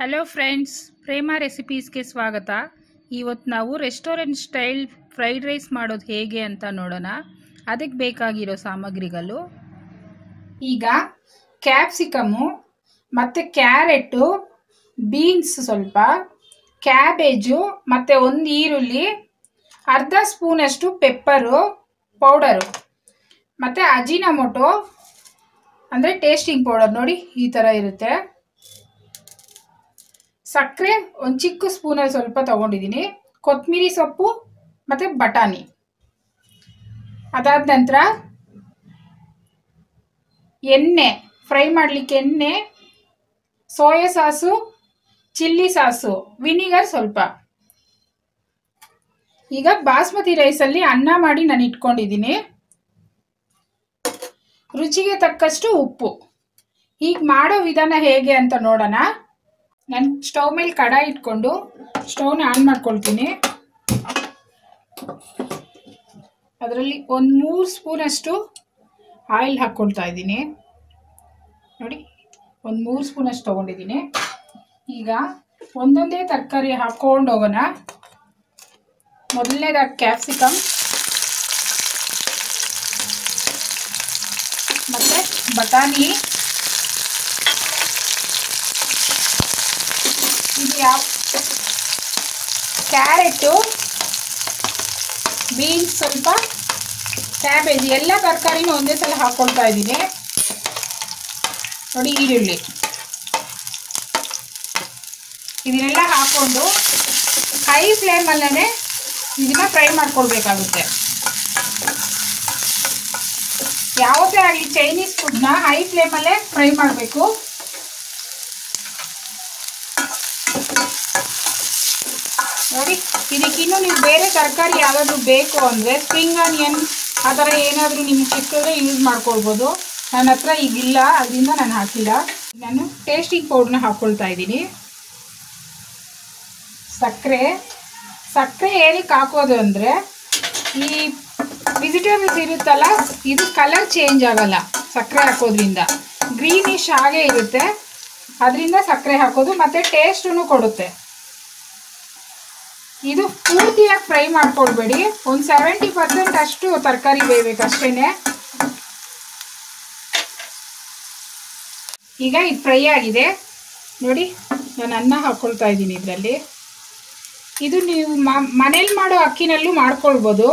hello friends ಪ್ರೇಮ ರೆಸಿಪೀಸ್ಗೆ ಸ್ವಾಗತ ಇವತ್ತು ನಾವು ರೆಸ್ಟೋರೆಂಟ್ ಸ್ಟೈಲ್ ಫ್ರೈಡ್ ರೈಸ್ ಮಾಡೋದು ಹೇಗೆ ಅಂತ ನೋಡೋಣ ಅದಕ್ಕೆ ಬೇಕಾಗಿರೋ ಸಾಮಗ್ರಿಗಳು ಈಗ ಕ್ಯಾಪ್ಸಿಕಮ್ಮು ಮತ್ತು ಕ್ಯಾರೆಟು ಬೀನ್ಸ್ ಸ್ವಲ್ಪ ಕ್ಯಾಬೇಜು ಮತ್ತು ಒಂದು ಈರುಳ್ಳಿ ಅರ್ಧ ಸ್ಪೂನಷ್ಟು ಪೆಪ್ಪರು ಪೌಡರು ಮತ್ತು ಅಜಿನಮೊಟೊ ಅಂದರೆ ಟೇಸ್ಟಿಂಗ್ ಪೌಡರ್ ನೋಡಿ ಈ ಥರ ಇರುತ್ತೆ ಸಕ್ಕರೆ ಒಂದು ಚಿಕ್ಕ ಸ್ಪೂನಲ್ಲಿ ಸ್ವಲ್ಪ ತೊಗೊಂಡಿದ್ದೀನಿ ಕೊತ್ತಂಬರಿ ಸೊಪ್ಪು ಮತ್ತು ಬಟಾಣಿ ಅದಾದ ನಂತರ ಎಣ್ಣೆ ಫ್ರೈ ಮಾಡಲಿಕ್ಕೆ ಎಣ್ಣೆ soya sauce chilli sauce vinegar ಸ್ವಲ್ಪ ಈಗ ಬಾಸ್ಮತಿ ರೈಸಲ್ಲಿ ಅನ್ನ ಮಾಡಿ ನಾನು ಇಟ್ಕೊಂಡಿದ್ದೀನಿ ರುಚಿಗೆ ತಕ್ಕಷ್ಟು ಉಪ್ಪು ಈಗ ಮಾಡೋ ವಿಧಾನ ಹೇಗೆ ಅಂತ ನೋಡೋಣ ನಾನು ಸ್ಟವ್ ಮೇಲೆ ಕಡಾಯಿ ಇಟ್ಕೊಂಡು ಸ್ಟವ್ನ ಆನ್ ಮಾಡ್ಕೊಳ್ತೀನಿ ಅದರಲ್ಲಿ ಒಂದು ಮೂರು ಸ್ಪೂನಷ್ಟು ಆಯಿಲ್ ಹಾಕ್ಕೊಳ್ತಾ ಇದ್ದೀನಿ ನೋಡಿ ಒಂದು ಮೂರು ಸ್ಪೂನಷ್ಟು ತೊಗೊಂಡಿದ್ದೀನಿ ಈಗ ಒಂದೊಂದೇ ತರಕಾರಿ ಹಾಕ್ಕೊಂಡು ಹೋಗೋಣ ಮೊದಲನೇದಾಗಿ ಕ್ಯಾಪ್ಸಿಕಮ್ ಮತ್ತು ಬಟಾಣಿ ಇದು ಯಾವ ಕ್ಯಾರೆಟು ಬೀನ್ಸ್ ಸ್ವಲ್ಪ ಕ್ಯಾಬೇಜ್ ಎಲ್ಲ ತರಕಾರಿನೂ ಒಂದೇ ಸಲ ಹಾಕ್ಕೊಳ್ತಾ ಇದ್ದೀನಿ ನೋಡಿ ಈರುಳ್ಳಿ ಇದನ್ನೆಲ್ಲ ಹಾಕ್ಕೊಂಡು ಹೈ ಫ್ಲೇಮಲ್ಲೇ ಇದನ್ನ ಫ್ರೈ ಮಾಡ್ಕೊಳ್ಬೇಕಾಗುತ್ತೆ ಯಾವುದೇ ಆಗಲಿ ಚೈನೀಸ್ ಫುಡ್ನ ಹೈ ಫ್ಲೇಮಲ್ಲೇ ಫ್ರೈ ಮಾಡಬೇಕು ನೋಡಿ ಇದಕ್ಕಿನ್ನೂ ನೀವು ಬೇರೆ ತರಕಾರಿ ಯಾವ್ದಾದ್ರು ಬೇಕು ಅಂದರೆ ಸ್ಪ್ರಿಂಗ್ ಆನಿಯನ್ ಆ ಥರ ಏನಾದರೂ ನಿಮ್ಗೆ ಸಿಕ್ಕಿದ್ರೆ ಯೂಸ್ ಮಾಡ್ಕೊಳ್ಬೋದು ನನ್ನ ಹತ್ರ ಈಗಿಲ್ಲ ಅದರಿಂದ ನಾನು ಹಾಕಿಲ್ಲ ನಾನು ಟೇಸ್ಟಿಂಗ್ ಪೌಡ್ರನ್ನ ಹಾಕ್ಕೊಳ್ತಾ ಇದ್ದೀನಿ ಸಕ್ಕರೆ ಸಕ್ಕರೆ ಏನಕ್ಕೆ ಹಾಕೋದು ಅಂದರೆ ಈ ವೆಜಿಟೇಬಲ್ಸ್ ಇರುತ್ತಲ್ಲ ಇದು ಕಲರ್ ಚೇಂಜ್ ಆಗಲ್ಲ ಸಕ್ಕರೆ ಹಾಕೋದ್ರಿಂದ ಗ್ರೀನಿಶ್ ಹಾಗೆ ಇರುತ್ತೆ ಅದರಿಂದ ಸಕ್ಕರೆ ಹಾಕೋದು ಮತ್ತು ಟೇಸ್ಟೂ ಕೊಡುತ್ತೆ ಇದು ಪೂರ್ತಿಯಾಗಿ ಫ್ರೈ ಮಾಡ್ಕೊಳ್ಬೇಡಿ ಒಂದು ಸೆವೆಂಟಿ ಪರ್ಸೆಂಟ್ ಅಷ್ಟು ತರಕಾರಿ ಬೇಯಬೇಕು ಅಷ್ಟೇ ಈಗ ಇದು ಫ್ರೈ ಆಗಿದೆ ನೋಡಿ ನಾನು ಅನ್ನ ಹಾಕ್ಕೊಳ್ತಾ ಇದ್ದೀನಿ ಇದರಲ್ಲಿ ಇದು ನೀವು ಮನೇಲಿ ಮಾಡೋ ಅಕ್ಕಿನಲ್ಲೂ ಮಾಡ್ಕೊಳ್ಬೋದು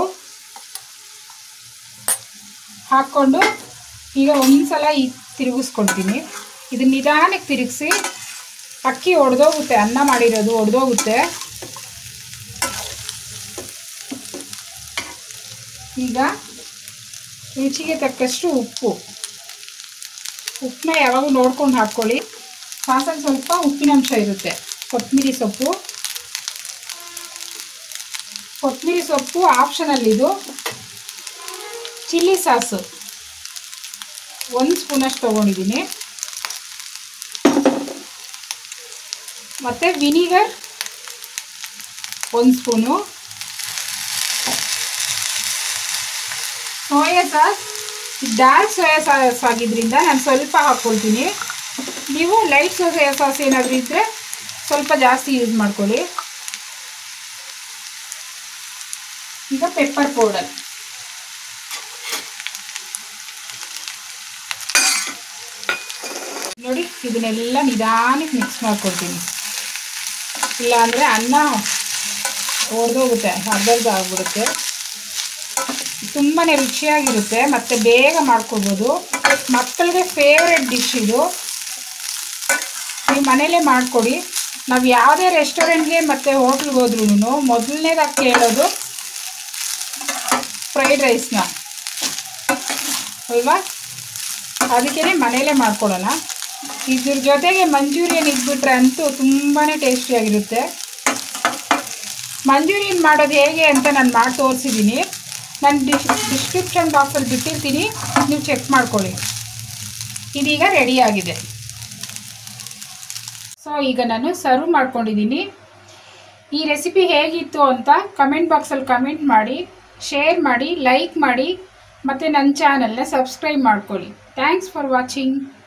ಹಾಕ್ಕೊಂಡು ಈಗ ಒಂದು ಸಲ ಈ ತಿರುಗಿಸ್ಕೊಳ್ತೀನಿ ಇದು ನಿಧಾನಕ್ಕೆ ತಿರುಗಿಸಿ ಅಕ್ಕಿ ಒಡೆದೋಗುತ್ತೆ ಅನ್ನ ಮಾಡಿರೋದು ಒಡೆದೋಗುತ್ತೆ ಈಗ ರುಚಿಗೆ ತಕ್ಕಷ್ಟು ಉಪ್ಪು ಉಪ್ಪನ್ನ ಯಾವಾಗೂ ನೋಡ್ಕೊಂಡು ಹಾಕ್ಕೊಳ್ಳಿ ಸಾಸಲ್ಲಿ ಸ್ವಲ್ಪ ಉಪ್ಪಿನಂಶ ಇರುತ್ತೆ ಕೊತ್ತಂಬರಿ ಸೊಪ್ಪು ಕೊತ್ತಂಬರಿ ಸೊಪ್ಪು ಆಪ್ಷನಲ್ ಇದು ಚಿಲ್ಲಿ ಸಾಸು ಒಂದು ಸ್ಪೂನಷ್ಟು ತೊಗೊಂಡಿದ್ದೀನಿ ಮತ್ತು ವಿನಿಗರ್ ಒಂದು spoon soya sauce dark soya sauce ಆಗಿದ್ದರಿಂದ ನಾನು ಸ್ವಲ್ಪ ಹಾಕ್ಕೊಳ್ತೀನಿ ನೀವು ಲೈಟ್ ಸೋಯಾ ಸಾಸ್ ಏನಾದರೂ ಇದ್ದರೆ ಸ್ವಲ್ಪ ಜಾಸ್ತಿ ಯೂಸ್ ಮಾಡ್ಕೊಳ್ಳಿ ಈಗ ಪೆಪ್ಪರ್ ಪೌಡರ್ ನೋಡಿ ಇದನ್ನೆಲ್ಲ ನಿಧಾನಕ್ಕೆ ಮಿಕ್ಸ್ ಮಾಡ್ಕೊಳ್ತೀನಿ ಇಲ್ಲ ಅಂದರೆ ಅನ್ನ ಒಡೆದೋಗುತ್ತೆ ಅರ್ಧರ್ಧ ಆಗ್ಬಿಡುತ್ತೆ ತುಂಬಾ ರುಚಿಯಾಗಿರುತ್ತೆ ಮತ್ತು ಬೇಗ ಮಾಡ್ಕೊಳ್ಬೋದು ಮಕ್ಕಳಿಗೆ ಫೇವ್ರೆಟ್ ಡಿಶ್ ಇದು ನೀವು ಮನೇಲೇ ಮಾಡಿಕೊಡಿ ನಾವು ಯಾವುದೇ ರೆಸ್ಟೋರೆಂಟ್ಗೆ ಮತ್ತು ಹೋಟ್ಲ್ಗೆ ಹೋದ್ರೂ ಮೊದಲನೇದಾಗಿ ಕೇಳೋದು ಫ್ರೈಡ್ ರೈಸ್ನ ಅಲ್ವಾ ಅದಕ್ಕೇ ಮನೇಲೇ ಮಾಡ್ಕೊಡೋಣ ಇದ್ರ ಜೊತೆಗೆ ಮಂಚೂರಿಯನ್ ಇದ್ಬಿಟ್ರೆ ಅಂತೂ ತುಂಬಾ ಟೇಸ್ಟಿಯಾಗಿರುತ್ತೆ ಮಂಚೂರಿಯನ್ ಮಾಡೋದು ಹೇಗೆ ಅಂತ ನಾನು ಮಾಡಿ ತೋರಿಸಿದ್ದೀನಿ ನಾನು ಡಿಸ್ ಡಿಸ್ಕ್ರಿಪ್ಷನ್ ಬಾಕ್ಸಲ್ಲಿ ಬಿಟ್ಟಿರ್ತೀನಿ ನೀವು ಚೆಕ್ ಮಾಡ್ಕೊಳ್ಳಿ ಇದೀಗ ರೆಡಿಯಾಗಿದೆ ಸೊ ಈಗ ನಾನು ಸರ್ವ್ ಮಾಡ್ಕೊಂಡಿದ್ದೀನಿ ಈ ರೆಸಿಪಿ ಹೇಗಿತ್ತು ಅಂತ ಕಮೆಂಟ್ ಬಾಕ್ಸಲ್ಲಿ ಕಮೆಂಟ್ ಮಾಡಿ ಶೇರ್ ಮಾಡಿ ಲೈಕ್ ಮಾಡಿ ಮತ್ತು ನನ್ನ ಚಾನಲ್ನ ಸಬ್ಸ್ಕ್ರೈಬ್ ಮಾಡ್ಕೊಳ್ಳಿ ಥ್ಯಾಂಕ್ಸ್ ಫಾರ್ ವಾಚಿಂಗ್